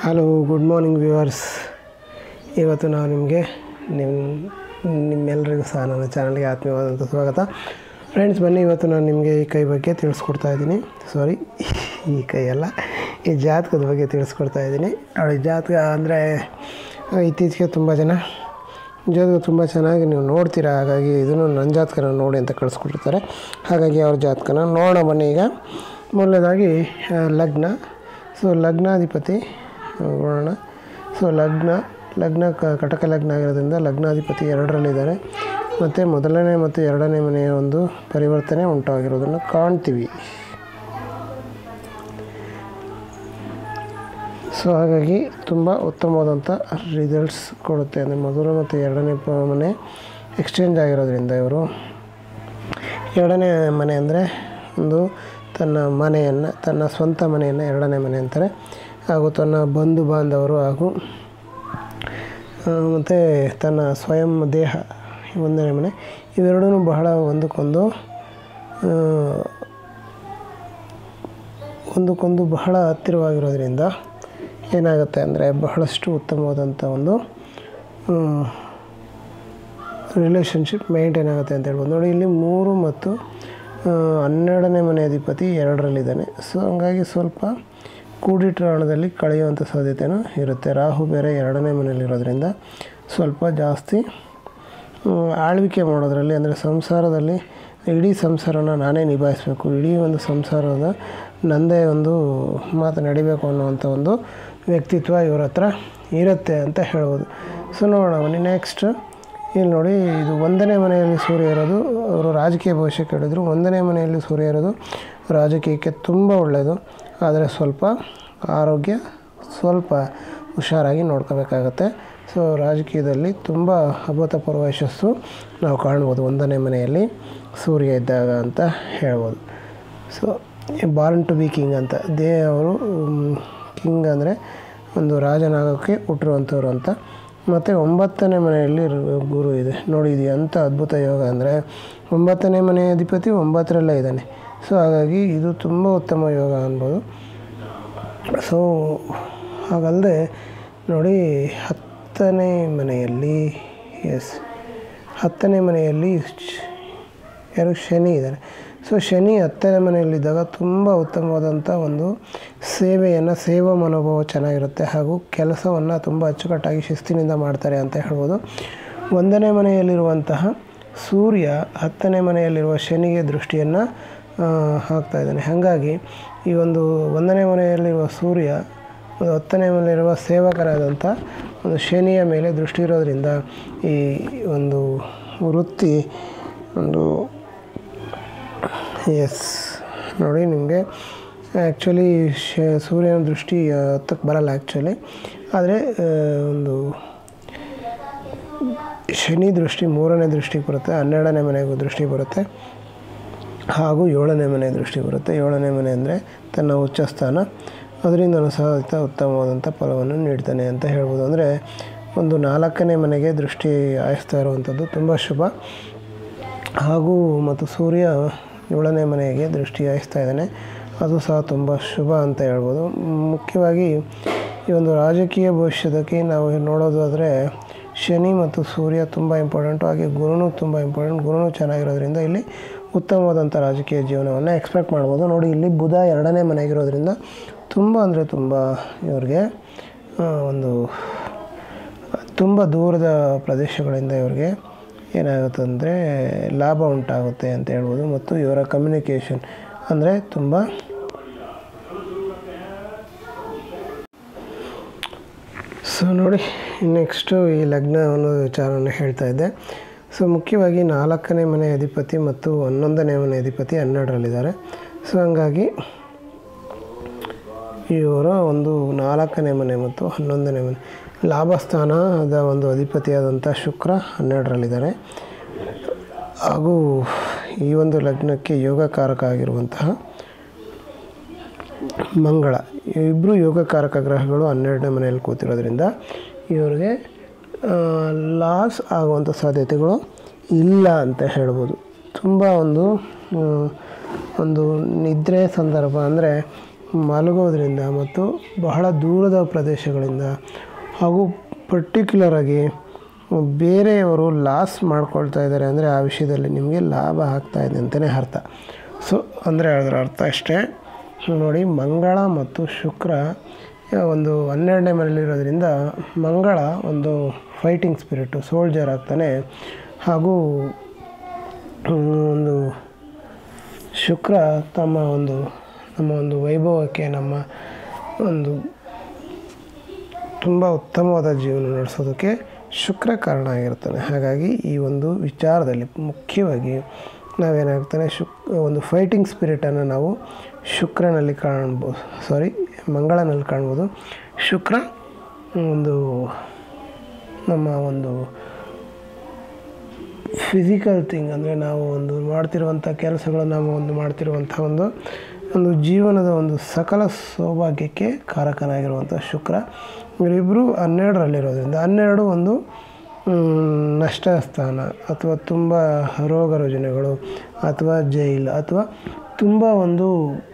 hello good morning viewers ಇವತ್ತು ನಾವು ನಿಮಗೆ ನಿಮ್ಮ ನಿಮ್ಮೆಲ್ಲರಿಗೂ ಸಹ ನನ್ನ ಚಾನಲ್ಗೆ ಆತ್ಮೀಯವಾದಂಥ ಸ್ವಾಗತ ಫ್ರೆಂಡ್ಸ್ ಬನ್ನಿ ಇವತ್ತು ನಾನು ನಿಮಗೆ ಈ ಕೈ ಬಗ್ಗೆ ತಿಳಿಸ್ಕೊಡ್ತಾ ಇದ್ದೀನಿ ಸಾರಿ ಈ ಕೈ ಅಲ್ಲ ಈ ಜಾತಕದ ಬಗ್ಗೆ ತಿಳಿಸ್ಕೊಡ್ತಾ ಇದ್ದೀನಿ ನೋಡಿ ಜಾತಕ ಅಂದರೆ ಇತ್ತೀಚೆಗೆ ತುಂಬ ಜನ ಜಾತಕ ತುಂಬ ಚೆನ್ನಾಗಿ ನೀವು ನೋಡ್ತೀರಾ ಹಾಗಾಗಿ ಇದನ್ನು ನನ್ನ ಜಾತಕನ ನೋಡಿ ಅಂತ ಕಳಿಸ್ಕೊಟ್ಟಿರ್ತಾರೆ ಹಾಗಾಗಿ ಅವ್ರ ಜಾತಕನ ನೋಡೋಣ ಬನ್ನಿ ಈಗ ಮೊದಲನೇದಾಗಿ ಆ, ಲಗ್ನ ಸೊ ಲಗ್ನಾಧಿಪತಿ ನೋಡೋಣ ಸೊ ಲಗ್ನ ಲಗ್ನ ಕ ಕಟಕ ಲಗ್ನ ಆಗಿರೋದ್ರಿಂದ ಲಗ್ನಾಧಿಪತಿ ಎರಡರಲ್ಲಿದ್ದಾರೆ ಮತ್ತು ಮೊದಲನೇ ಮತ್ತು ಎರಡನೇ ಮನೆಯ ಒಂದು ಪರಿವರ್ತನೆ ಉಂಟಾಗಿರೋದನ್ನು ಕಾಣ್ತೀವಿ ಸೊ ಹಾಗಾಗಿ ತುಂಬ ಉತ್ತಮವಾದಂಥ ರಿಸಲ್ಟ್ಸ್ ಕೊಡುತ್ತೆ ಅಂದರೆ ಮೊದಲು ಮತ್ತು ಎರಡನೇ ಪ- ಮನೆ ಎಕ್ಸ್ಚೇಂಜ್ ಆಗಿರೋದ್ರಿಂದ ಇವರು ಎರಡನೇ ಮನೆ ಅಂದರೆ ಒಂದು ತನ್ನ ಮನೆಯನ್ನು ತನ್ನ ಸ್ವಂತ ಮನೆಯನ್ನು ಎರಡನೇ ಮನೆ ಅಂತಾರೆ ಹಾಗೂ ತನ್ನ ಬಂಧು ಬಾಂಧವರು ಹಾಗೂ ಮತ್ತು ತನ್ನ ಸ್ವಯಂ ದೇಹ ಒಂದನೇ ಮನೆ ಇವೆರಡೂ ಬಹಳ ಒಂದಕ್ಕೊಂದು ಆ, ಒಂದಕ್ಕೊಂದು ಬಹಳ ಹತ್ತಿರವಾಗಿರೋದ್ರಿಂದ ಏನಾಗುತ್ತೆ ಅಂದರೆ ಬಹಳಷ್ಟು ಉತ್ತಮವಾದಂಥ ಒಂದು ರಿಲೇಷನ್ಶಿಪ್ ಮೇಂಟೈನ್ ಆಗುತ್ತೆ ಅಂತ ಹೇಳ್ಬೋದು ನೋಡಿ ಇಲ್ಲಿ ಮೂರು ಮತ್ತು ಆ, ಹನ್ನೆರಡನೇ ಮನೆ ಅಧಿಪತಿ ಎರಡರಲ್ಲಿದ್ದಾನೆ ಸೊ ಹಂಗಾಗಿ ಸ್ವಲ್ಪ ಕೂಡಿಟ್ರಾಣದಲ್ಲಿ ಕಳೆಯುವಂಥ ಸಾಧ್ಯತೆಯೂ ಇರುತ್ತೆ ರಾಹು ಬೇರೆ ಎರಡನೇ ಮನೆಯಲ್ಲಿರೋದ್ರಿಂದ ಸ್ವಲ್ಪ ಜಾಸ್ತಿ ಹ್ಮ್, ಆಳ್ವಿಕೆ ಮಾಡೋದ್ರಲ್ಲಿ ಅಂದರೆ ಸಂಸಾರದಲ್ಲಿ ಇಡೀ ಸಂಸಾರನ ನಾನೇ ನಿಭಾಯಿಸಬೇಕು ಇಡೀ ಒಂದು ಸಂಸಾರದ ನಂದೇ ಒಂದು ಮಾತು ನಡಿಬೇಕು ಅನ್ನುವಂಥ ಒಂದು ವ್ಯಕ್ತಿತ್ವ ಇವ್ರ ಹತ್ರ ಇರುತ್ತೆ ಅಂತ ಹೇಳ್ಬೋದು ಸೊ ನೋಡೋಣ ಬನ್ನಿ ನೆಕ್ಸ್ಟ್ ಇಲ್ಲಿ ನೋಡಿ ಇದು ಒಂದನೇ ಮನೆಯಲ್ಲಿ ಸೂರ್ಯ ಇರೋದು ಅವರು ರಾಜಕೀಯ ಭವಿಷ್ಯ ಕೇಳಿದ್ರು ಒಂದನೇ ಮನೆಯಲ್ಲಿ ಸೂರ್ಯ ಇರೋದು ರಾಜಕೀಯಕ್ಕೆ ತುಂಬ ಒಳ್ಳೆಯದು ಆದರೆ ಸ್ವಲ್ಪ ಆರೋಗ್ಯ ಸ್ವಲ್ಪ ಹುಷಾರಾಗಿ ನೋಡ್ಕೋಬೇಕಾಗತ್ತೆ ಸೊ ರಾಜಕೀಯದಲ್ಲಿ ತುಂಬ ಅಭೂತಪೂರ್ವ ಯಶಸ್ಸು ನಾವು ಕಾಣ್ಬೋದು ಒಂದನೇ ಮನೆಯಲ್ಲಿ ಸೂರ್ಯ ಇದ್ದಾಗ ಅಂತ ಹೇಳ್ಬೋದು so Born to B king ಅಂತ ದೇ ಅವರು ಕಿಂಗ್ ಅಂದರೆ ಒಂದು ರಾಜನಾಗೋಕ್ಕೆ ಹುಟ್ಟಿರುವಂಥವ್ರು ಅಂತ ಮತ್ತು ಒಂಬತ್ತನೇ ಮನೆಯಲ್ಲಿ ರು- ಗುರು ಇದೆ ನೋಡಿ ಇದು ಎಂಥ ಅದ್ಭುತ ಯೋಗ ಅಂದರೆ ಒಂಬತ್ತನೇ ಮನೆ ಅಧಿಪತಿ ಒಂಬತ್ತರಲ್ಲೇ ಇದ್ದಾನೆ ಸೊ ಹಾಗಾಗಿ ಇದು ತುಂಬ ಉತ್ತಮ ಯೋಗ ಅನ್ಬೋದು ಸೊ ಹಾಗಲ್ಲದೆ ನೋಡಿ ಹತ್ತನೇ ಮನೆಯಲ್ಲಿ ಎಸ್ ಹತ್ತನೇ ಮನೆಯಲ್ಲಿ ಶ್- ಯಾರು ಶನಿ ಇದ್ದಾರೆ ಸೊ ಶನಿ ಹತ್ತನೇ ಮನೆಯಲ್ಲಿದ್ದಾಗ ತುಂಬ ಉತ್ತಮವಾದಂಥ ಒಂದು ಸೇವೆಯನ್ನು ಸೇವಾ ಮನೋಭಾವ ಚೆನ್ನಾಗಿರುತ್ತೆ ಹಾಗೂ ಕೆಲಸವನ್ನು ತುಂಬ ಅಚ್ಚುಕಟ್ಟಾಗಿ ಶಿಸ್ತಿನಿಂದ ಮಾಡ್ತಾರೆ ಅಂತ ಹೇಳ್ಬೋದು ಒಂದನೇ ಮನೆಯಲ್ಲಿರುವಂತಹ ಸೂರ್ಯ ಹತ್ತನೇ ಮನೆಯಲ್ಲಿರುವ ಶನಿಗೆ ದೃಷ್ಟಿಯನ್ನು ಹಾಕ್ತಾ ಇದ್ದಾನೆ ಹಾಗಾಗಿ ಈ ಒಂದು ಒಂದನೇ ಮನೆಯಲ್ಲಿರುವ ಸೂರ್ಯ ಒಂದು ಹತ್ತನೇ ಮನೆಯಲ್ಲಿರುವ ಸೇವಕರಾದಂಥ ಒಂದು ಶನಿಯ ಮೇಲೆ ದೃಷ್ಟಿ ಇರೋದ್ರಿಂದ ಈ ಒಂದು ವೃತ್ತಿ ಒಂದು ಎಸ್ ನೋಡಿ ನಿಮಗೆ ಆ್ಯಕ್ಚುಲಿ ಶ ಸೂರ್ಯನ ದೃಷ್ಟಿ ಹತ್ತಕ್ಕೆ ಬರಲ್ಲ ಆ್ಯಕ್ಚುಲಿ ಆದರೆ ಆ, ಒಂದು ಶನಿ ದೃಷ್ಟಿ ಮೂರನೇ ದೃಷ್ಟಿ ಬರುತ್ತೆ ಹನ್ನೆರಡನೇ ಮನೆಗೂ ದೃಷ್ಟಿ ಬರುತ್ತೆ ಹಾಗೂ ಏಳನೇ ಮನೆ ದೃಷ್ಟಿ ಬರುತ್ತೆ ಏಳನೇ ಮನೆ ಅಂದರೆ ತನ್ನ ಉಚ್ಚ ಸ್ಥಾನ ಅದರಿಂದಲೂ ಸಹ ಆತ ಉತ್ತಮವಾದಂಥ ಫಲವನ್ನು ನೀಡ್ತಾನೆ ಅಂತ ಹೇಳ್ಬೋದು ಅಂದರೆ ಒಂದು ನಾಲ್ಕನೇ ಮನೆಗೆ ದೃಷ್ಟಿ ಹಾಯಿಸ್ತಾ ಇರುವಂಥದ್ದು ತುಂಬ ಶುಭ ಹಾಗೂ ಮತ್ತು ಸೂರ್ಯ ಏಳನೇ ಮನೆಗೆ ದೃಷ್ಟಿ ಹಾಯಿಸ್ತಾ ಇದ್ದಾನೆ ಅದು ಸಹ ತುಂಬ ಶುಭ ಅಂತ ಹೇಳ್ಬೋದು ಮುಖ್ಯವಾಗಿ ಈ ಒಂದು ರಾಜಕೀಯ ಭವಿಷ್ಯದಕ್ಕೆ ನಾವು ನೋಡೋದಾದರೆ ಶನಿ ಮತ್ತು ಸೂರ್ಯ ತುಂಬ ಇಂಪಾರ್ಟೆಂಟು ಹಾಗೆ ಗುರುನೂ ತುಂಬ ಇಂಪಾರ್ಟೆಂಟ್ ಗುರುನೂ ಚೆನ್ನಾಗಿರೋದ್ರಿಂದ ಇಲ್ಲಿ ಉತ್ತಮವಾದಂಥ ರಾಜಕೀಯ ಜೀವನವನ್ನು ಎಕ್ಸ್ಪೆಕ್ಟ್ ಮಾಡ್ಬೋದು ನೋಡಿ ಇಲ್ಲಿ ಬುಧ ಎರಡನೇ ಮನೆಗಿರೋದ್ರಿಂದ ತುಂಬ ಅಂದರೆ ತುಂಬ ಇವ್ರಿಗೆ ಆ, ಒಂದು ತುಂಬ ದೂರದ ಪ್ರದೇಶಗಳಿಂದ ಇವ್ರಿಗೆ ಏನಾಗುತ್ತೆ ಅಂದರೆ ಲಾಭ ಉಂಟಾಗುತ್ತೆ ಅಂತ ಹೇಳ್ಬೋದು ಮತ್ತು ಇವರ ಕಮ್ಯುನಿಕೇಷನ್ ಅಂದರೆ ತುಂಬ ಸೊ ನೋಡಿ ನೆಕ್ಸ್ಟು ಈ ಲಗ್ನ ಅನ್ನೋ ವಿಚಾರವನ್ನು ಹೇಳ್ತಾ ಇದ್ದೆ ಸೊ ಮುಖ್ಯವಾಗಿ ನಾಲ್ಕನೇ ಮನೆ ಅಧಿಪತಿ ಮತ್ತು ಹನ್ನೊಂದನೇ ಮನೆ ಅಧಿಪತಿ ಹನ್ನೆರಡರಲ್ಲಿದ್ದಾರೆ ಸೊ ಹಂಗಾಗಿ ಇವರ ಒಂದು ನಾಲ್ಕನೇ ಮನೆ ಮತ್ತು ಹನ್ನೊಂದನೇ ಮನೆ ಲಾಭಸ್ಥಾನದ ಒಂದು ಅಧಿಪತಿಯಾದಂಥ ಶುಕ್ರ ಹನ್ನೆರಡರಲ್ಲಿದ್ದಾರೆ ಹಾಗೂ ಈ ಒಂದು ಲಗ್ನಕ್ಕೆ ಯೋಗಕಾರಕ ಆಗಿರುವಂತಹ ಮಂಗಳ ಇಬ್ಬರು ಯೋಗಕಾರಕ ಗ್ರಹಗಳು ಹನ್ನೆರಡನೇ ಮನೆಯಲ್ಲಿ ಕೂತಿರೋದ್ರಿಂದ ಇವರಿಗೆ ಲಾಸ್ ಆಗುವಂಥ ಸಾಧ್ಯತೆಗಳು ಇಲ್ಲ ಅಂತ ಹೇಳ್ಬೋದು ತುಂಬ ಒಂದು ಆ, ಒಂದು ನಿದ್ರೆ ಸಂದರ್ಭ ಅಂದರೆ ಮಲಗೋದ್ರಿಂದ ಮತ್ತು ಬಹಳ ದೂರದ ಪ್ರದೇಶಗಳಿಂದ ಹಾಗೂ ಪರ್ಟಿಕ್ಯುಲರಾಗಿ ಬೇರೆಯವರು ಲಾಸ್ ಮಾಡ್ಕೊಳ್ತಾ ಇದ್ದಾರೆ ಅಂದರೆ ಆ ವಿಷಯದಲ್ಲಿ ನಿಮಗೆ ಲಾಭ ಆಗ್ತಾ ಇದೆ ಅಂತಲೇ ಅರ್ಥ ಸೊ ಅಂದರೆ ಅದರ ಅರ್ಥ ಅಷ್ಟೇ ನೋಡಿ ಮಂಗಳ ಮತ್ತು ಶುಕ್ರ ಒಂದು ಹನ್ನೆರಡನೇ ಮನೆಯಲ್ಲಿರೋದ್ರಿಂದ ಮಂಗಳ ಒಂದು ಫೈಟಿಂಗ್ ಸ್ಪಿರಿಟು ಸೋಲ್ಜರ್ ಆಗ್ತಾನೆ ಹಾಗೂ ಒಂದು ಶುಕ್ರ ತಮ್ಮ ಒಂದು ನಮ್ಮ ಒಂದು ವೈಭವಕ್ಕೆ ನಮ್ಮ ಒಂದು ತುಂಬ ಉತ್ತಮವಾದ ಜೀವನ ನಡೆಸೋದಕ್ಕೆ ಶುಕ್ರ ಕಾರಣ ಆಗಿರ್ತಾನೆ ಹಾಗಾಗಿ ಈ ಒಂದು ವಿಚಾರದಲ್ಲಿ ಮುಖ್ಯವಾಗಿ ನಾವೇನಾಗ್ತಾನೆ ಶುಕ್ ಒಂದು ಫೈಟಿಂಗ್ ಸ್ಪಿರಿಟನ್ನು ನಾವು ಶುಕ್ರನಲ್ಲಿ ಕಾಣ್ಬೋದು ಸಾರಿ ಮಂಗಳನಲ್ಲಿ ಕಾಣ್ಬೋದು ಶುಕ್ರ ಒಂದು ನಮ್ಮ ಒಂದು ಫಿಸಿಕಲ್ ಥಿಂಗ್ ಅಂದರೆ ನಾವು ಒಂದು ಮಾಡ್ತಿರುವಂಥ ಕೆಲಸಗಳು ನಾವು ಒಂದು ಮಾಡ್ತಿರುವಂಥ ಒಂದು ಒಂದು ಜೀವನದ ಒಂದು ಸಕಲ ಸೌಭಾಗ್ಯಕ್ಕೆ ಕಾರಕನಾಗಿರುವಂಥ ಶುಕ್ರ ಇವರಿಬ್ಬರು ಹನ್ನೆರಡರಲ್ಲಿರೋದ್ರಿಂದ ಹನ್ನೆರಡು ಒಂದು ನಷ್ಟ ಸ್ಥಾನ ಅಥವಾ ತುಂಬ ರೋಗ ರುಜಿನಗಳು ಅಥವಾ ಜೈಲ್ ಅಥವಾ ತುಂಬ ಒಂದು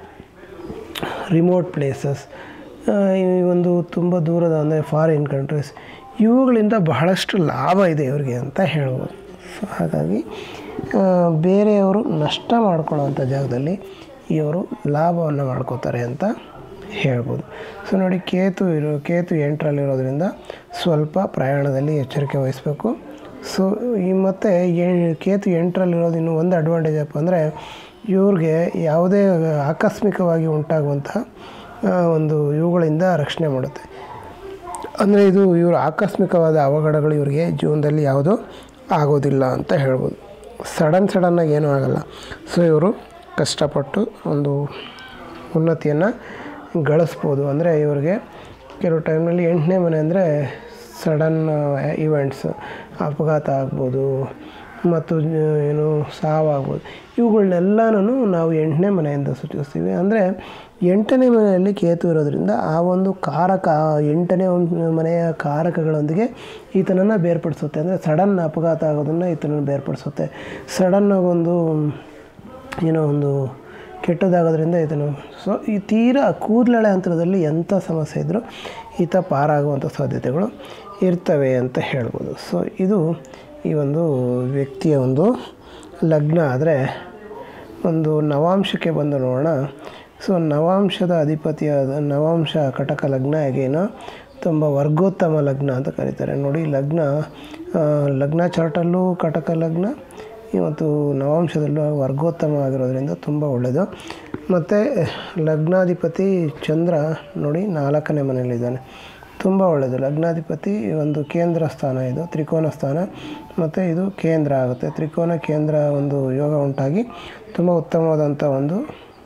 ರಿಮೋಟ್ ಪ್ಲೇಸಸ್ ಈ ಒಂದು ತುಂಬ ದೂರದ ಅಂದರೆ ಫಾರಿನ್ ಕಂಟ್ರೀಸ್ ಇವುಗಳಿಂದ ಬಹಳಷ್ಟು ಲಾಭ ಇದೆ ಇವರಿಗೆ ಅಂತ ಹೇಳ್ಬೋದು ಸೊ ಹಾಗಾಗಿ ಬೇರೆಯವರು ನಷ್ಟ ಮಾಡ್ಕೊಳ್ಳೋವಂಥ ಜಾಗದಲ್ಲಿ ಇವರು ಲಾಭವನ್ನು ಮಾಡ್ಕೋತಾರೆ ಅಂತ ಹೇಳ್ಬೋದು ಸೊ ನೋಡಿ ಕೇತು ಇರೋ ಕೇತು ಎಂಟರಲ್ಲಿರೋದ್ರಿಂದ ಸ್ವಲ್ಪ ಪ್ರಯಾಣದಲ್ಲಿ ಎಚ್ಚರಿಕೆ ವಹಿಸಬೇಕು ಸೊ ಈ ಮತ್ತು ಕೇತು ಎಂಟರಲ್ಲಿರೋದು ಇನ್ನೂ ಒಂದು ಅಡ್ವಾಂಟೇಜ್ ಅಪ್ಪ ಅಂದರೆ ಇವ್ರಿಗೆ ಯಾವುದೇ ಆಕಸ್ಮಿಕವಾಗಿ ಉಂಟಾಗುವಂತಹ ಒಂದು ಇವುಗಳಿಂದ ರಕ್ಷಣೆ ಮಾಡುತ್ತೆ ಅಂದರೆ ಇದು ಇವರು ಆಕಸ್ಮಿಕವಾದ ಅವಘಡಗಳು ಇವರಿಗೆ ಜೀವನದಲ್ಲಿ ಯಾವುದೂ ಆಗೋದಿಲ್ಲ ಅಂತ ಹೇಳ್ಬೋದು ಸಡನ್ ಸಡನ್ನಾಗಿ ಏನೂ ಆಗಲ್ಲ ಸೊ ಇವರು ಕಷ್ಟಪಟ್ಟು ಒಂದು ಉನ್ನತಿಯನ್ನು ಗಳಿಸ್ಬೋದು ಅಂದರೆ ಇವ್ರಿಗೆ ಕೆಲವು ಟೈಮ್ನಲ್ಲಿ ಎಂಟನೇ ಮನೆ ಅಂದರೆ ಸಡನ್ ಇವೆಂಟ್ಸ್ ಅಪಘಾತ ಆಗ್ಬೋದು ಮತ್ತು ಏನು ಸಾವಾಗ್ಬೋದು ಇವುಗಳನ್ನೆಲ್ಲನೂ ನಾವು ಎಂಟನೇ ಮನೆಯಿಂದ ಸೂಚಿಸ್ತೀವಿ ಅಂದರೆ ಎಂಟನೇ ಮನೆಯಲ್ಲಿ ಕೇತು ಇರೋದ್ರಿಂದ ಆ ಒಂದು ಕಾರಕ ಎಂಟನೇ ಒಂದು ಮನೆಯ ಕಾರಕಗಳೊಂದಿಗೆ ಈತನನ್ನು ಬೇರ್ಪಡಿಸುತ್ತೆ ಅಂದರೆ ಸಡನ್ ಅಪಘಾತ ಆಗೋದನ್ನು ಈತನನ್ನು ಬೇರ್ಪಡಿಸುತ್ತೆ ಸಡನ್ನಾಗಿ ಒಂದು ಏನೋ ಒಂದು ಕೆಟ್ಟದಾಗೋದ್ರಿಂದ ಇದನ್ನು ಸೊ ಈ ತೀರಾ ಕೂದಲೆಳೆ ಹಂತದಲ್ಲಿ ಎಂಥ ಸಮಸ್ಯೆ ಇದ್ದರೂ ಈತ ಪಾರಾಗುವಂಥ ಸಾಧ್ಯತೆಗಳು ಇರ್ತವೆ ಅಂತ ಹೇಳ್ಬೋದು ಸೊ ಇದು ಈ ಒಂದು ವ್ಯಕ್ತಿಯ ಒಂದು ಲಗ್ನ ಆದರೆ ಒಂದು ನವಾಂಶಕ್ಕೆ ಬಂದು ನೋಡೋಣ ಸೊ ನವಾಂಶದ ಅಧಿಪತಿಯಾದ ನವಾಂಶ ಕಟಕ ಲಗ್ನ ಹೇಗೇನೋ ತುಂಬ ವರ್ಗೋತ್ತಮ ಲಗ್ನ ಅಂತ ಕರೀತಾರೆ ನೋಡಿ ಲಗ್ನ ಲಗ್ನ ಚಾರ್ಟಲ್ಲೂ ಕಟಕ ಲಗ್ನ ಮತ್ತು ನವಾಂಶದಲ್ಲೂ ವರ್ಗೋತ್ತಮ ಆಗಿರೋದ್ರಿಂದ ತುಂಬ ಒಳ್ಳೆಯದು ಮತ್ತು ಲಗ್ನಾಧಿಪತಿ ಚಂದ್ರ ನೋಡಿ ನಾಲ್ಕನೇ ಮನೆಯಲ್ಲಿದ್ದಾನೆ ತುಂಬ ಒಳ್ಳೆಯದು ಲಗ್ನಾಧಿಪತಿ ಒಂದು ಕೇಂದ್ರ ಸ್ಥಾನ ಇದು ತ್ರಿಕೋನ ಸ್ಥಾನ ಮತ್ತು ಇದು ಕೇಂದ್ರ ಆಗುತ್ತೆ ತ್ರಿಕೋನ ಕೇಂದ್ರ ಒಂದು ಯೋಗ ಉಂಟಾಗಿ ತುಂಬ ಉತ್ತಮವಾದಂಥ ಒಂದು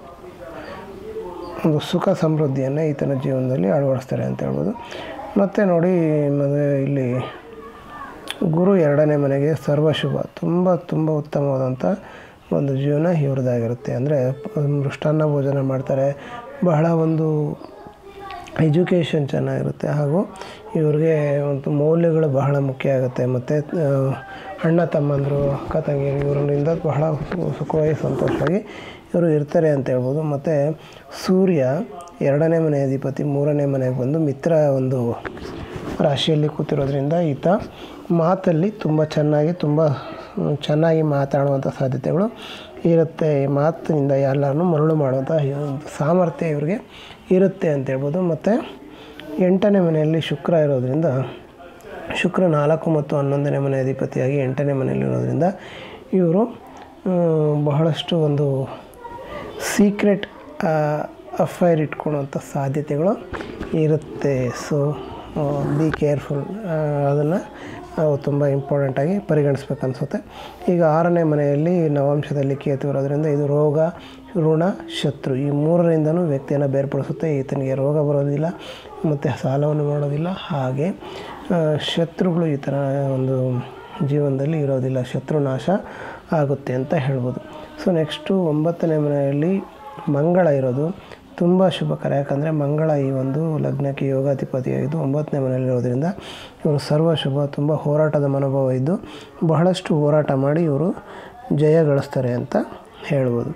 ಒಂದು ಸುಖ ಸಮೃದ್ಧಿಯನ್ನು ಈತನ ಜೀವನದಲ್ಲಿ ಅಳವಡಿಸ್ತಾರೆ ಅಂತ ಹೇಳ್ಬೋದು ಮತ್ತು ನೋಡಿ ಮದುವೆ ಇಲ್ಲಿ ಗುರು ಎರಡನೇ ಮನೆಗೆ ಸರ್ವಶುಭ ತುಂಬ ತುಂಬ ಉತ್ತಮವಾದಂಥ ಒಂದು ಜೀವನ ಇವ್ರದ್ದಾಗಿರುತ್ತೆ ಅಂದರೆ ಮೃಷ್ಟಾನ್ನ ಭೋಜನ ಮಾಡ್ತಾರೆ ಬಹಳ ಒಂದು ಎಜುಕೇಷನ್ ಚೆನ್ನಾಗಿರುತ್ತೆ ಹಾಗೂ ಇವ್ರಿಗೆ ಒಂದು ಮೌಲ್ಯಗಳು ಬಹಳ ಮುಖ್ಯ ಆಗುತ್ತೆ ಮತ್ತು ಅಣ್ಣ ತಮ್ಮಂದರು ಅಕ್ಕ ತಂಗಿಯರು ಇವರಿಂದ ಬಹಳ ಸುಖವಾಗಿ ಸಂತೋಷವಾಗಿ ಇವರು ಇರ್ತಾರೆ ಅಂತ ಹೇಳ್ಬೋದು ಮತ್ತು ಸೂರ್ಯ ಎರಡನೇ ಮನೆ ಅಧಿಪತಿ ಮೂರನೇ ಮನೆಗೆ ಬಂದು ಮಿತ್ರ ಒಂದು ರಾಶಿಯಲ್ಲಿ ಕೂತಿರೋದ್ರಿಂದ ಈತ ಮಾತಲ್ಲಿ ತುಂಬ ಚೆನ್ನಾಗಿ ತುಂಬ ಚೆನ್ನಾಗಿ ಮಾತಾಡುವಂಥ ಸಾಧ್ಯತೆಗಳು ಇರುತ್ತೆ ಈ ಮಾತಿನಿಂದ ಎಲ್ಲರನ್ನೂ ಮರಳು ಮಾಡುವಂಥ ಸಾಮರ್ಥ್ಯ ಇವ್ರಿಗೆ ಇರುತ್ತೆ ಅಂತ ಹೇಳ್ಬೋದು ಮತ್ತು ಎಂಟನೇ ಮನೆಯಲ್ಲಿ ಶುಕ್ರ ಇರೋದ್ರಿಂದ ಶುಕ್ರ ನಾಲ್ಕು ಮತ್ತು ಹನ್ನೊಂದನೇ ಮನೆ ಅಧಿಪತಿಯಾಗಿ ಎಂಟನೇ ಮನೆಯಲ್ಲಿರೋದ್ರಿಂದ ಇವರು ಬಹಳಷ್ಟು ಒಂದು ಸೀಕ್ರೆಟ್ ಅಫೈರ್ ಇಟ್ಕೊಳ್ಳುವಂಥ ಸಾಧ್ಯತೆಗಳು ಇರುತ್ತೆ ಸೊ ಬಿ ಕೇರ್ಫುಲ್ ಅದನ್ನು ನಾವು ತುಂಬ ಇಂಪಾರ್ಟೆಂಟಾಗಿ ಪರಿಗಣಿಸ್ಬೇಕು ಅನಿಸುತ್ತೆ ಈಗ ಆರನೇ ಮನೆಯಲ್ಲಿ ನವಾಂಶದಲ್ಲಿ ಕೇತು ಇರೋದ್ರಿಂದ ಇದು ರೋಗ ಋಣ ಶತ್ರು ಈ ಮೂರರಿಂದನೂ ವ್ಯಕ್ತಿಯನ್ನು ಬೇರ್ಪಡಿಸುತ್ತೆ ಈತನಿಗೆ ರೋಗ ಬರೋದಿಲ್ಲ ಮತ್ತು ಸಾಲವನ್ನು ಮಾಡೋದಿಲ್ಲ ಹಾಗೆ ಶತ್ರುಗಳು ಈ ಥರ ಒಂದು ಜೀವನದಲ್ಲಿ ಇರೋದಿಲ್ಲ ಶತ್ರುನಾಶ ಆಗುತ್ತೆ ಅಂತ ಹೇಳ್ಬೋದು ಸೊ ನೆಕ್ಸ್ಟು ಒಂಬತ್ತನೇ ಮನೆಯಲ್ಲಿ ಮಂಗಳ ಇರೋದು ತುಂಬ ಶುಭಕರ ಯಾಕಂದರೆ ಮಂಗಳ ಈ ಒಂದು ಲಗ್ನಕ್ಕೆ ಯೋಗಾಧಿಪತಿಯಾಗಿದ್ದು ಒಂಬತ್ತನೇ ಮನೆಯಲ್ಲಿರೋದ್ರಿಂದ ಇವರು ಸರ್ವ ಶುಭ ತುಂಬ ಹೋರಾಟದ ಮನೋಭಾವ ಇದ್ದು ಬಹಳಷ್ಟು ಹೋರಾಟ ಮಾಡಿ ಇವರು ಜಯ ಗಳಿಸ್ತಾರೆ ಅಂತ ಹೇಳ್ಬೋದು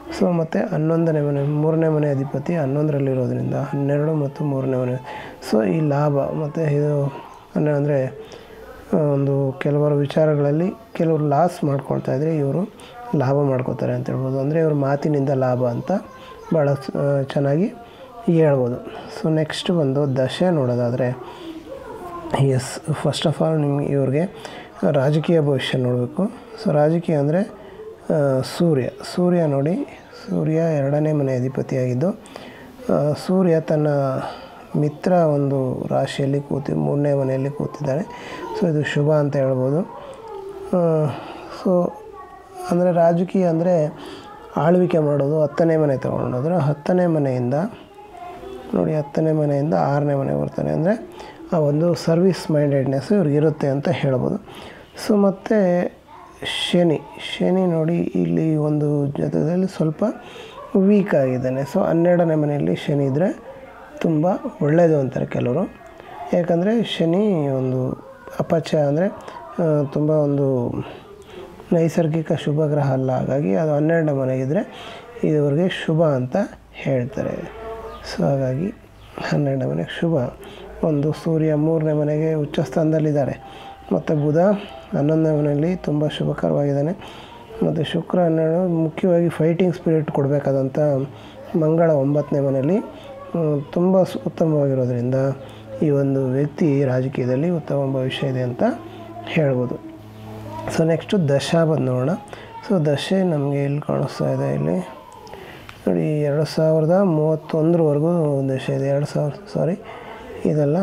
ಸೊ ಮತ್ತು ಹನ್ನೊಂದನೇ ಮನೆ ಮೂರನೇ ಮನೆ ಅಧಿಪತಿ ಹನ್ನೊಂದರಲ್ಲಿರೋದ್ರಿಂದ ಹನ್ನೆರಡು ಮತ್ತು ಮೂರನೇ ಮನೆ ಸೊ ಈ ಲಾಭ ಮತ್ತು ಇದು ಅಂದರೆ ಒಂದು ಕೆಲವರು ವಿಚಾರಗಳಲ್ಲಿ ಕೆಲವರು ಲಾಸ್ ಮಾಡ್ಕೊಳ್ತಾ ಇದ್ದರೆ ಇವರು ಲಾಭ ಮಾಡ್ಕೋತಾರೆ ಅಂತ ಹೇಳ್ಬೋದು ಅಂದರೆ ಇವ್ರ ಮಾತಿನಿಂದ ಲಾಭ ಅಂತ ಭಾಳ ಆ, ಚೆನ್ನಾಗಿ ಹೇಳ್ಬೋದು ಸೊ ನೆಕ್ಸ್ಟ್ ಬಂದು ದಶೆ ನೋಡೋದಾದರೆ ಎಸ್ ಫಸ್ಟ್ ಆಫ್ ಆಲ್ ನಿಮ್ಗೆ ಇವ್ರಿಗೆ ರಾಜಕೀಯ ಭವಿಷ್ಯ ನೋಡಬೇಕು ಸೊ ರಾಜಕೀಯ ಅಂದರೆ ಸೂರ್ಯ ಸೂರ್ಯ ನೋಡಿ ಸೂರ್ಯ ಎರಡನೇ ಮನೆ ಅಧಿಪತಿಯಾಗಿದ್ದು ಆ, ಸೂರ್ಯ ತನ್ನ ಮಿತ್ರ ಒಂದು ರಾಶಿಯಲ್ಲಿ ಕೂತಿ ಮೂರನೇ ಮನೆಯಲ್ಲಿ ಕೂತಿದ್ದಾನೆ ಸೊ ಇದು ಶುಭ ಅಂತ ಹೇಳ್ಬೋದು ಸೊ ಅಂದರೆ ರಾಜಕೀಯ ಅಂದರೆ ಆಳ್ವಿಕೆ ಮಾಡೋದು ಹತ್ತನೇ ಮನೆ ತೊಗೊಂಡೋದ್ರೆ ಹತ್ತನೇ ಮನೆಯಿಂದ ನೋಡಿ ಹತ್ತನೇ ಮನೆಯಿಂದ ಆರನೇ ಮನೆ ಬರ್ತಾನೆ ಅಂದರೆ ಆ ಒಂದು ಸರ್ವಿಸ್ ಮೈಂಡೆಡ್ನೆಸ್ ಇವ್ರಿಗಿರುತ್ತೆ ಅಂತ ಹೇಳ್ಬೋದು ಸೊ ಮತ್ತು ಶನಿ ಶನಿ ನೋಡಿ ಇಲ್ಲಿ ಒಂದು ಜೊತೆಯಲ್ಲಿ ಸ್ವಲ್ಪ ವೀಕ್ ಆಗಿದ್ದಾನೆ ಸೊ ಹನ್ನೆರಡನೇ ಮನೆಯಲ್ಲಿ ಶನಿ ಇದ್ದರೆ ತುಂಬ ಒಳ್ಳೆಯದು ಅಂತಾರೆ ಕೆಲವರು ಯಾಕಂದರೆ ಶನಿ ಒಂದು ಅಪಚ ಅಂದರೆ ತುಂಬ ಒಂದು ನೈಸರ್ಗಿಕ ಶುಭ ಗ್ರಹ ಅಲ್ಲ ಹಾಗಾಗಿ ಅದು ಹನ್ನೆರಡನೇ ಮನೆಗಿದ್ದರೆ ಇವ್ರಿಗೆ ಶುಭ ಅಂತ ಹೇಳ್ತಾರೆ ಸೊ ಹಾಗಾಗಿ ಹನ್ನೆರಡನೇ ಮನೆಗೆ ಶುಭ ಒಂದು ಸೂರ್ಯ ಮೂರನೇ ಮನೆಗೆ ಉಚ್ಚ ಸ್ಥಾನದಲ್ಲಿದ್ದಾರೆ ಮತ್ತು ಬುಧ ಹನ್ನೊಂದನೇ ಮನೆಯಲ್ಲಿ ತುಂಬ ಶುಭಕರವಾಗಿದ್ದಾನೆ ಮತ್ತು ಶುಕ್ರ ಹನ್ನೆರಡು ಮುಖ್ಯವಾಗಿ ಫೈಟಿಂಗ್ ಸ್ಪಿರಿಟ್ ಕೊಡಬೇಕಾದಂಥ ಮಂಗಳ ಒಂಬತ್ತನೇ ಮನೆಯಲ್ಲಿ ತುಂಬ ಸು- ಉತ್ತಮವಾಗಿರೋದ್ರಿಂದ ಈ ಒಂದು ವ್ಯಕ್ತಿ ರಾಜಕೀಯದಲ್ಲಿ ಉತ್ತಮ ಭವಿಷ್ಯ ಇದೆ ಅಂತ ಹೇಳ್ಬೋದು ಸೊ ನೆಕ್ಸ್ಟು ದಶ ಬಂದು ನೋಡೋಣ ಸೊ ದಶೆ ನಮಗೆ ಇಲ್ಲಿ ಕಾಣಿಸ್ತಾ ಇದೆ ಇಲ್ಲಿ ನೋಡಿ ಎರಡು ಸಾವಿರದ ಮೂವತ್ತೊಂದರವರೆಗೂ ದಶೆ ಇದೆ ಎರಡು ಸಾವಿರ ಸಾರಿ ಇದೆಲ್ಲ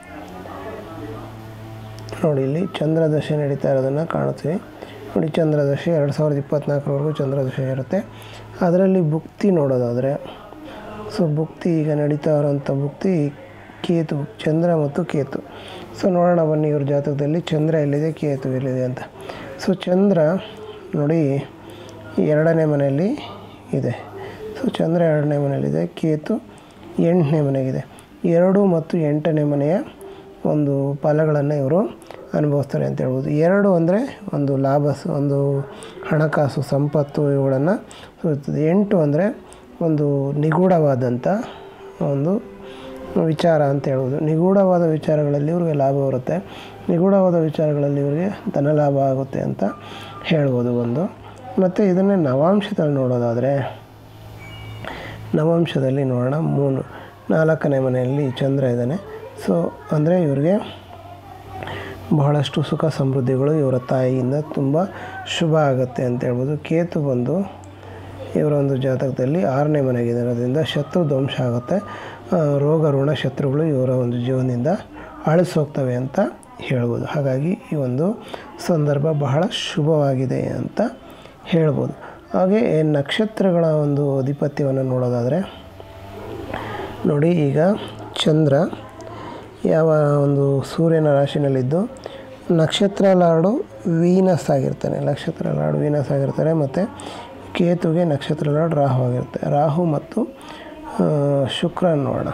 ನೋಡಿ ಇಲ್ಲಿ ಚಂದ್ರದಶೆ ನಡೀತಾ ಇರೋದನ್ನು ಕಾಣ್ತೀವಿ ನೋಡಿ ಚಂದ್ರದಶೆ ಎರಡು ಸಾವಿರದ ಇಪ್ಪತ್ತ್ನಾಲ್ಕರವರೆಗೂ ಚಂದ್ರದಶೆ ಇರುತ್ತೆ ಅದರಲ್ಲಿ ಭುಕ್ತಿ ನೋಡೋದಾದರೆ ಸೊ ಭುಕ್ತಿ ಈಗ ನಡೀತಾ ಇರೋಂಥ ಭುಕ್ತಿ ಕೇತು ಚಂದ್ರ ಮತ್ತು ಕೇತು ಸೊ ನೋಡೋಣ ಬನ್ನಿ ಇವ್ರ ಜಾತಕದಲ್ಲಿ ಚಂದ್ರ ಎಲ್ಲಿದೆ ಕೇತು ಎಲ್ಲಿದೆ ಅಂತ ಸೊ ಚಂದ್ರ ನೋಡಿ ಎರಡನೇ ಮನೆಯಲ್ಲಿ ಇದೆ ಸೊ ಚಂದ್ರ ಎರಡನೇ ಮನೆಯಲ್ಲಿದೆ ಕೇತು ಎಂಟನೇ ಮನೆಗಿದೆ ಎರಡು ಮತ್ತು ಎಂಟನೇ ಮನೆಯ ಒಂದು ಫಲಗಳನ್ನು ಇವರು ಅನುಭವಿಸ್ತಾರೆ ಅಂತ ಹೇಳ್ಬೋದು ಎರಡು ಅಂದರೆ ಒಂದು ಲಾಭ ಸ- ಒಂದು ಹಣಕಾಸು ಸಂಪತ್ತು ಇವುಗಳನ್ನು ಸೂಚಿಸ್ತದೆ ಎಂಟು ಅಂದರೆ ಒಂದು ನಿಗೂಢವಾದಂಥ ಒಂದು ವಿಚಾರ ಅಂತ ಹೇಳ್ಬೋದು ನಿಗೂಢವಾದ ವಿಚಾರಗಳಲ್ಲಿ ಇವ್ರಿಗೆ ಲಾಭ ಬರುತ್ತೆ ನಿಗೂಢವಾದ ವಿಚಾರಗಳಲ್ಲಿ ಇವರಿಗೆ ಧನಲಾಭ ಆಗುತ್ತೆ ಅಂತ ಹೇಳ್ಬೋದು ಒಂದು ಮತ್ತು ಇದನ್ನೇ ನವಾಂಶದಲ್ಲಿ ನೋಡೋದಾದರೆ ನವಾಂಶದಲ್ಲಿ ನೋಡೋಣ ಮೂರು ನಾಲ್ಕನೇ ಮನೆಯಲ್ಲಿ ಚಂದ್ರ ಇದ್ದಾನೆ ಸೊ ಅಂದರೆ ಇವ್ರಿಗೆ ಬಹಳಷ್ಟು ಸುಖ ಸಮೃದ್ಧಿಗಳು ಇವರ ತಾಯಿಯಿಂದ ತುಂಬ ಶುಭ ಆಗುತ್ತೆ ಅಂತ ಹೇಳ್ಬೋದು ಕೇತು ಬಂದು ಇವರ ಒಂದು ಜಾತಕದಲ್ಲಿ ಆರನೇ ಮನೆಗಿರೋದ್ರಿಂದ ಶತ್ರು ಧ್ವಂಸ ಆಗುತ್ತೆ ಆ, ರೋಗ ಋಣ ಶತ್ರುಗಳು ಇವರ ಒಂದು ಜೀವನದಿಂದ ಅಳಿಸೋಗ್ತವೆ ಅಂತ ಹೇಳ್ಬೋದು ಹಾಗಾಗಿ ಈ ಒಂದು ಸಂದರ್ಭ ಬಹಳ ಶುಭವಾಗಿದೆ ಅಂತ ಹೇಳ್ಬೋದು ಹಾಗೆ ಈ ನಕ್ಷತ್ರಗಳ ಒಂದು ಅಧಿಪತ್ಯವನ್ನು ನೋಡೋದಾದರೆ ನೋಡಿ ಈಗ ಚಂದ್ರ ಯಾವ ಒಂದು ಸೂರ್ಯನ ರಾಶಿನಲ್ಲಿದ್ದು ನಕ್ಷತ್ರ ಲಾರ್ಡು ವೀನಸ್ ಆಗಿರ್ತಾನೆ ನಕ್ಷತ್ರ ಲಾರ್ಡ್ ವೀನಸ್ ಆಗಿರ್ತಾರೆ ಮತ್ತು ಕೇತುಗೆ ನಕ್ಷತ್ರ ಲಾರ್ಡ್ ರಾಹು ಆಗಿರುತ್ತೆ ರಾಹು ಮತ್ತು ಆ, ಶುಕ್ರ ನೋಡೋಣ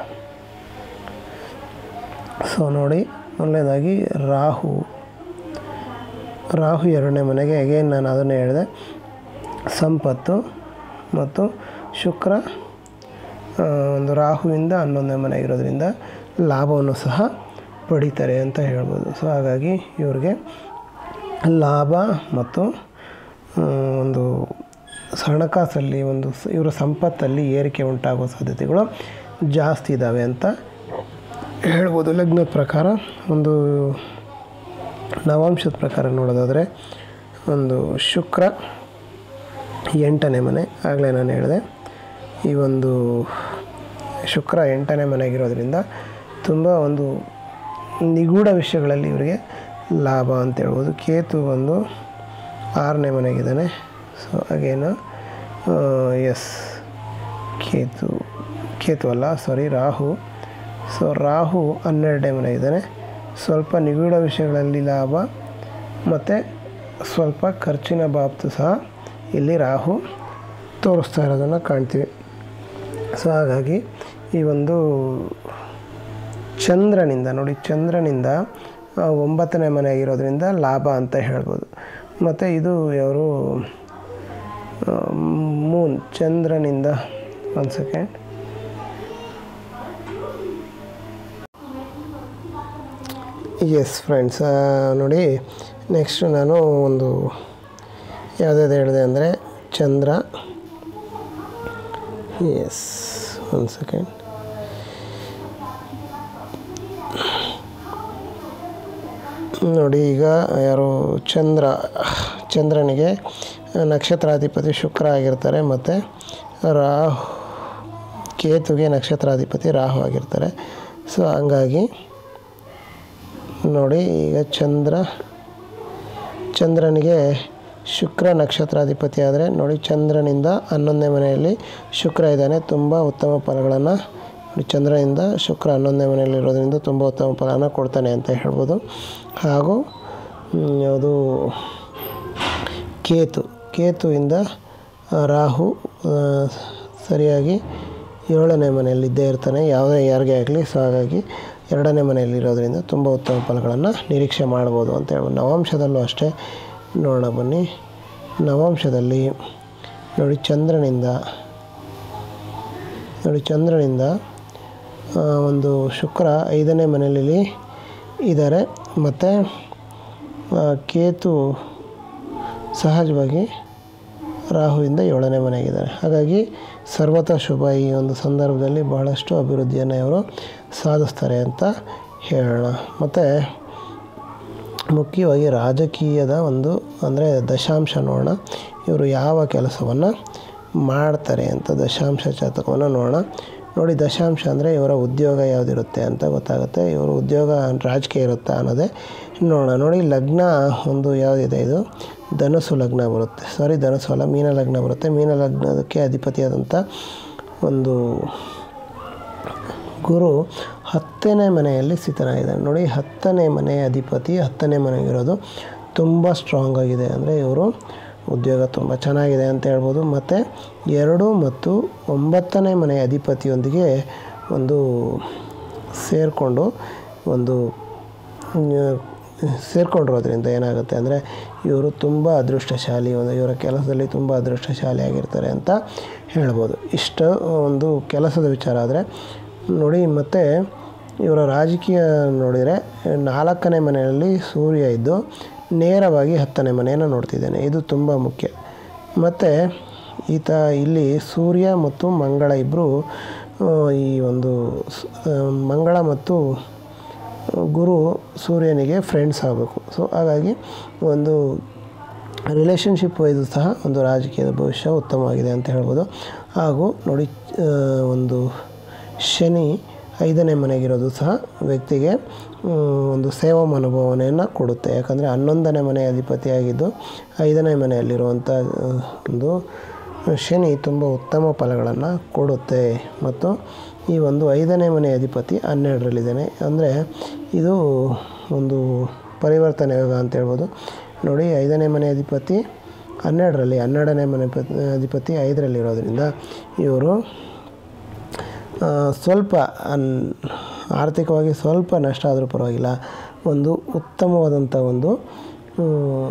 ಸೊ ನೋಡಿ ಮೊದಲನೇದಾಗಿ ರಾಹು ರಾಹು ಎರಡನೇ ಮನೆಗೆ ಅಗೇನ್ ನಾನು ಅದನ್ನೇ ಹೇಳಿದೆ ಸಂಪತ್ತು ಮತ್ತು ಶುಕ್ರ ಆ, ಒಂದು ರಾಹುವಿಂದ ಹನ್ನೊಂದನೇ ಮನೆ ಇರೋದ್ರಿಂದ ಲಾಭವನ್ನು ಸಹ ಪಡಿತಾರೆ ಅಂತ ಹೇಳ್ಬೋದು ಸೊ ಹಾಗಾಗಿ ಇವ್ರಿಗೆ ಲಾಭ ಮತ್ತು ಆ, ಒಂದು ಹಣಕಾಸಲ್ಲಿ ಒಂದು ಸ- ಇವರ ಸಂಪತ್ತಲ್ಲಿ ಏರಿಕೆ ಉಂಟಾಗುವ ಸಾಧ್ಯತೆಗಳು ಜಾಸ್ತಿ ಇದ್ದಾವೆ ಅಂತ ಹೇಳ್ಬೋದು ಲಗ್ನದ ಪ್ರಕಾರ ಒಂದು ನವಾಂಶದ ಪ್ರಕಾರ ನೋಡೋದಾದರೆ ಒಂದು ಶುಕ್ರ ಎಂಟನೇ ಮನೆ ಆಗಲೇ ನಾನು ಹೇಳಿದೆ ಈ ಒಂದು ಶುಕ್ರ ಎಂಟನೇ ಮನೆಗಿರೋದ್ರಿಂದ ತುಂಬ ಒಂದು ನಿಗೂಢ ವಿಷಯಗಳಲ್ಲಿ ಇವರಿಗೆ ಲಾಭ ಅಂತ ಹೇಳ್ಬೋದು ಕೇತು ಒಂದು ಆರನೇ ಮನೆಗಿದ್ದಾನೆ ಸೊ ಹಾಗೇನು ಎಸ್ ಕೇತು ಕೇತು ಅಲ್ಲ ಸಾರಿ ರಾಹು ಸೊ ರಾಹು ಹನ್ನೆರಡನೇ ಮನೆಗಿದ್ದಾನೆ ಸ್ವಲ್ಪ ನಿಗೂಢ ವಿಷಯಗಳಲ್ಲಿ ಲಾಭ ಮತ್ತು ಸ್ವಲ್ಪ ಖರ್ಚಿನ ಬಾಬ್ತು ಸಹ ಇಲ್ಲಿ ರಾಹು ತೋರಿಸ್ತಾ ಇರೋದನ್ನು ಕಾಣ್ತೀವಿ ಸೊ ಹಾಗಾಗಿ ಈ ಒಂದು ಚಂದ್ರನಿಂದ ನೋಡಿ ಚಂದ್ರನಿಂದ ಆ, ಒಂಬತ್ತನೇ ಮನೆ ಆಗಿರೋದ್ರಿಂದ ಲಾಭ ಅಂತ ಹೇಳ್ಬೋದು ಮತ್ತು ಇದು ಅವರು ಮೂನ್ ಚಂದ್ರನಿಂದ ಒಂದು ಸೆಕೆಂಡ್ ಎಸ್ ಫ್ರೆಂಡ್ಸ್ ನೋಡಿ ನೆಕ್ಸ್ಟ್ ನಾನು ಒಂದು ಯಾವುದ್ಯಾವ್ದು ಹೇಳಿದೆ ಅಂದರೆ ಚಂದ್ರ ಎಸ್ ಒಂದು ಸೆಕೆಂಡ್ ನೋಡಿ ಈಗ ಯಾರು ಚಂದ್ರ ಚಂದ್ರನಿಗೆ ನಕ್ಷತ್ರಾಧಿಪತಿ ಶುಕ್ರ ಆಗಿರ್ತಾರೆ ಮತ್ತು ರಾಹು ಕೇತುಗೆ ನಕ್ಷತ್ರಾಧಿಪತಿ ರಾಹು ಆಗಿರ್ತಾರೆ ಸೊ ಹಂಗಾಗಿ ನೋಡಿ ಈಗ ಚಂದ್ರ ಚಂದ್ರನಿಗೆ ಶುಕ್ರ ನಕ್ಷತ್ರಾಧಿಪತಿ ಆದರೆ ನೋಡಿ ಚಂದ್ರನಿಂದ ಹನ್ನೊಂದನೇ ಮನೆಯಲ್ಲಿ ಶುಕ್ರ ಇದ್ದಾನೆ ತುಂಬ ಉತ್ತಮ ಫಲಗಳನ್ನು ನೋಡಿ ಚಂದ್ರನಿಂದ ಶುಕ್ರ ಹನ್ನೊಂದನೇ ಮನೆಯಲ್ಲಿ ಇರೋದ್ರಿಂದ ತುಂಬ ಉತ್ತಮ ಫಲನ ಕೊಡ್ತಾನೆ ಅಂತ ಹೇಳ್ಬೋದು ಹಾಗೂ ಮ್, ಯಾವುದು ಕೇತು ಕೇತುವಿಂದ ಆ, ರಾಹು ಆ, ಸರಿಯಾಗಿ ಏಳನೇ ಮನೆಯಲ್ಲಿ ಇದ್ದೇ ಇರ್ತಾನೆ ಯಾವುದೇ ಯಾರಿಗೆ ಆಗಲಿ ಸೊ ಹಾಗಾಗಿ ಎರಡನೇ ಮನೆಯಲ್ಲಿ ಇರೋದ್ರಿಂದ ತುಂಬ ಉತ್ತಮ ಫಲಗಳನ್ನು ನಿರೀಕ್ಷೆ ಮಾಡ್ಬೋದು ಅಂತ ಹೇಳ್ಬೋದು ನವಾಂಶದಲ್ಲೂ ಅಷ್ಟೇ ನೋಡೋಣ ಬನ್ನಿ ನವಾಂಶದಲ್ಲಿ ನೋಡಿ ಚಂದ್ರನಿಂದ ನೋಡಿ ಚಂದ್ರನಿಂದ ಆ, ಒಂದು ಶುಕ್ರ ಐದನೇ ಮನೆಯಲ್ಲಿ ಇದ್ದಾರೆ ಮತ್ತು ಕೇತು ಸಹಜವಾಗಿ ರಾಹುವಿಂದ ಏಳನೇ ಮನೆಗಿದ್ದಾರೆ ಹಾಗಾಗಿ ಸರ್ವತ ಶುಭ ಈ ಒಂದು ಸಂದರ್ಭದಲ್ಲಿ ಬಹಳಷ್ಟು ಅಭಿವೃದ್ಧಿಯನ್ನು ಇವರು ಸಾಧಿಸ್ತಾರೆ ಅಂತ ಹೇಳೋಣ ಮತ್ತು ಮುಖ್ಯವಾಗಿ ರಾಜಕೀಯದ ಒಂದು ಅಂದರೆ ದಶಾಂಶ ನೋಡೋಣ ಇವರು ಯಾವ ಕೆಲಸವನ್ನು ಮಾಡ್ತಾರೆ ಅಂತ ದಶಾಂಶ ಜಾತಕವನ್ನು ನೋಡೋಣ ನೋಡಿ ದಶಾಂಶ ಅಂದರೆ ಇವರ ಉದ್ಯೋಗ ಯಾವುದಿರುತ್ತೆ ಅಂತ ಗೊತ್ತಾಗುತ್ತೆ ಇವರು ಉದ್ಯೋಗ ರಾಜಕೀಯ ಇರುತ್ತಾ ಅನ್ನೋದೇ ನೋಡೋಣ ನೋಡಿ ಲಗ್ನ ಒಂದು ಯಾವುದಿದೆ ಇದು ಧನುಸು ಲಗ್ನ ಬರುತ್ತೆ ಸಾರಿ ಧನುಸು ಅಲ್ಲ ಮೀನ ಲಗ್ನ ಬರುತ್ತೆ ಮೀನ ಲಗ್ನದಕ್ಕೆ ಅಧಿಪತಿಯಾದಂಥ ಒಂದು ಗುರು ಹತ್ತನೇ ಮನೆಯಲ್ಲಿ ಸ್ಥಿತನಾಗಿದ್ದಾನೆ ನೋಡಿ ಹತ್ತನೇ ಮನೆಯ ಅಧಿಪತಿ ಹತ್ತನೇ ಮನೆಗಿರೋದು ತುಂಬ ಸ್ಟ್ರಾಂಗ್ ಆಗಿದೆ ಅಂದರೆ ಇವರು ಉದ್ಯೋಗ ತುಂಬ ಚೆನ್ನಾಗಿದೆ ಅಂತ ಹೇಳ್ಬೋದು ಮತ್ತು ಎರಡು ಮತ್ತು ಒಂಬತ್ತನೇ ಮನೆಯ ಅಧಿಪತಿಯೊಂದಿಗೆ ಒಂದು ಸೇರಿಕೊಂಡು ಒಂದು ಸೇರಿಕೊಂಡಿರೋದ್ರಿಂದ ಏನಾಗುತ್ತೆ ಅಂದರೆ ಇವರು ತುಂಬ ಅದೃಷ್ಟಶಾಲಿ ಒಂದು ಇವರ ಕೆಲಸದಲ್ಲಿ ತುಂಬ ಅದೃಷ್ಟಶಾಲಿ ಆಗಿರ್ತಾರೆ ಅಂತ ಹೇಳ್ಬೋದು ಇಷ್ಟು ಒಂದು ಕೆಲಸದ ವಿಚಾರ ಆದರೆ ನೋಡಿ ಮತ್ತು ಇವರ ರಾಜಕೀಯ ನೋಡಿದರೆ ನಾಲ್ಕನೇ ಮನೆಯಲ್ಲಿ ಸೂರ್ಯ ಇದ್ದು ನೇರವಾಗಿ ಹತ್ತನೇ ಮನೆಯನ್ನು ನೋಡ್ತಿದ್ದಾನೆ ಇದು ತುಂಬ ಮುಖ್ಯ ಮತ್ತು ಈತ ಇಲ್ಲಿ ಸೂರ್ಯ ಮತ್ತು ಮಂಗಳ ಇಬ್ಬರು ಈ ಒಂದು ಸ್- ಆ, ಮಂಗಳ ಮತ್ತು ಗುರು ಸೂರ್ಯನಿಗೆ ಫ್ರೆಂಡ್ಸ್ ಆಗಬೇಕು ಸೊ ಹಾಗಾಗಿ ಒಂದು ರಿಲೇಷನ್ಶಿಪ್ ವೈಸ್ ಸಹ ಒಂದು ರಾಜಕೀಯದ ಭವಿಷ್ಯ ಉತ್ತಮವಾಗಿದೆ ಅಂತ ಹೇಳ್ಬೋದು ಹಾಗೂ ನೋಡಿ ಆ, ಒಂದು ಶನಿ ಐದನೇ ಮನೆಗಿರೋದು ಸಹ ವ್ಯಕ್ತಿಗೆ ಮ್, ಒಂದು ಸೇವಾ ಮನೋಭಾವನೆಯನ್ನು ಕೊಡುತ್ತೆ ಯಾಕಂದರೆ ಹನ್ನೊಂದನೇ ಮನೆ ಅಧಿಪತಿಯಾಗಿದ್ದು ಐದನೇ ಮನೆಯಲ್ಲಿರುವಂಥ ಆ, ಒಂದು ಶನಿ ತುಂಬ ಉತ್ತಮ ಫಲಗಳನ್ನು ಕೊಡುತ್ತೆ ಮತ್ತು ಈ ಒಂದು ಐದನೇ ಮನೆ ಅಧಿಪತಿ ಹನ್ನೆರಡರಲ್ಲಿದ್ದಾನೆ ಅಂದರೆ ಇದು ಒಂದು ಪರಿವರ್ತನೆ ಯೋಗ ಅಂತ ಹೇಳ್ಬೋದು ನೋಡಿ ಐದನೇ ಮನೆ ಅಧಿಪತಿ ಹನ್ನೆರಡರಲ್ಲಿ ಹನ್ನೆರಡನೇ ಮನೆ ಪ- ಅಧಿಪತಿ ಐದರಲ್ಲಿರೋದ್ರಿಂದ ಇವರು ಆ, ಸ್ವಲ್ಪ ಅನ್ ಆರ್ಥಿಕವಾಗಿ ಸ್ವಲ್ಪ ನಷ್ಟ ಆದರೂ ಪರವಾಗಿಲ್ಲ ಒಂದು ಉತ್ತಮವಾದಂಥ ಒಂದು ಆ,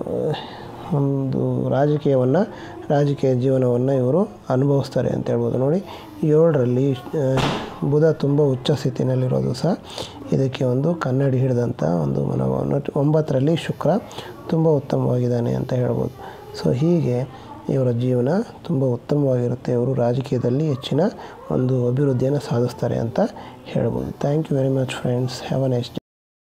ಒಂದು ರಾಜಕೀಯವನ್ನು ರಾಜಕೀಯ ಜೀವನವನ್ನು ಇವರು ಅನುಭವಿಸ್ತಾರೆ ಅಂತ ಹೇಳ್ಬೋದು ನೋಡಿ ಏಳರಲ್ಲಿ ಆ, ಬುಧ ತುಂಬ ಉಚ್ಚ ಸ್ಥಿತಿನಲ್ಲಿರೋದು ಸಹ ಇದಕ್ಕೆ ಒಂದು ಕನ್ನಡಿ ಹಿಡಿದಂಥ ಒಂದು ಮನೋಭಾವನೆ ಒಂಬತ್ತರಲ್ಲಿ ಶುಕ್ರ ತುಂಬ ಉತ್ತಮವಾಗಿದ್ದಾನೆ ಅಂತ ಹೇಳ್ಬೋದು ಸೊ ಹೀಗೆ ಇವರ ಜೀವನ ತುಂಬ ಉತ್ತಮವಾಗಿರುತ್ತೆ ಇವರು ರಾಜಕೀಯದಲ್ಲಿ ಹೆಚ್ಚಿನ ಒಂದು ಅಭಿವೃದ್ಧಿಯನ್ನು ಸಾಧಿಸ್ತಾರೆ ಅಂತ ಹೇಳ್ಬೋದು thank you very much friends have a next